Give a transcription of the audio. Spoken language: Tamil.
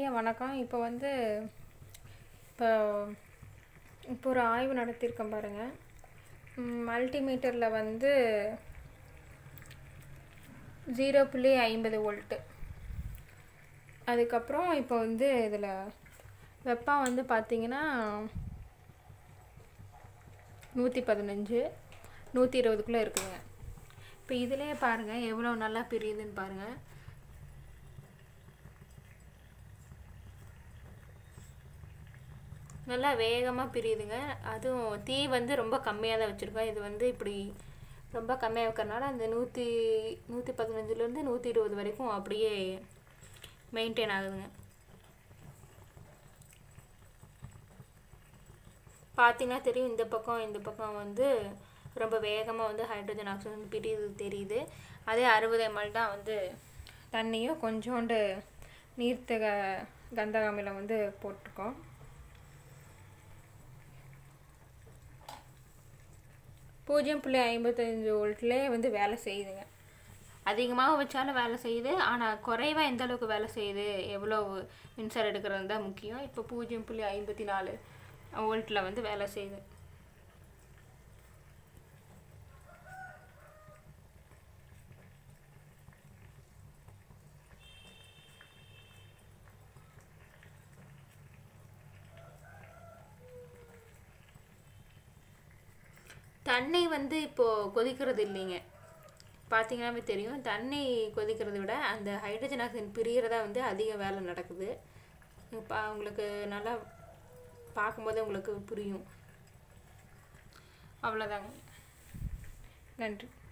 ஐயா வணக்கம் இப்போ வந்து இப்போ இப்போ ஒரு ஆய்வு நடத்தியிருக்கேன் பாருங்கள் மல்டிமீட்டரில் வந்து ஜீரோ புள்ளி ஐம்பது வோல்ட்டு அதுக்கப்புறம் இப்போ வந்து இதில் வெப்பம் வந்து பார்த்தீங்கன்னா நூற்றி பதினஞ்சு நூற்றி இருபதுக்குள்ளே இருக்குதுங்க இப்போ இதிலே பாருங்கள் எவ்வளோ நல்லா பிரியுதுன்னு பாருங்கள் நல்லா வேகமாக பிரியுதுங்க அதுவும் தீ வந்து ரொம்ப கம்மியாக தான் வச்சுருக்கோம் இது வந்து இப்படி ரொம்ப கம்மியாக வைக்கிறனால அந்த நூற்றி நூற்றி பதினஞ்சுலேருந்து நூற்றி இருபது வரைக்கும் அப்படியே மெயின்டைன் ஆகுதுங்க பார்த்தீங்கன்னா தெரியும் இந்த பக்கம் இந்த பக்கம் வந்து ரொம்ப வேகமாக வந்து ஹைட்ரஜன் ஆக்சிஜன் பிரியுது தெரியுது அதே அறுபது எம்எல் தான் வந்து தண்ணியும் கொஞ்சோண்டு நீர்த்தக கந்தக அமிலம் வந்து போட்டிருக்கோம் பூஜ்ஜியம் புள்ளி ஐம்பத்தஞ்சு வோல்ட்லேயே வந்து வேலை செய்யுதுங்க அதிகமாக வச்சாலும் வேலை செய்யுது ஆனால் குறைவாக எந்த அளவுக்கு வேலை செய்யுது எவ்வளோ மின்சாரம் எடுக்கிறது தான் முக்கியம் இப்போ பூஜ்ஜியம் புள்ளி ஐம்பத்தி நாலு வோல்ட்டில் வந்து வேலை செய்யுது தண்ணி வந்து இப்போது கொதிக்கிறது இல்லைங்க பார்த்தீங்கன்னாவே தெரியும் தண்ணி கொதிக்கிறத விட அந்த ஹைட்ரஜன் ஆக்சைடு பிரியறதா வந்து அதிக வேலை நடக்குது இப்போ உங்களுக்கு நல்லா பார்க்கும்போதே உங்களுக்கு புரியும் அவ்வளோதாங்க நன்றி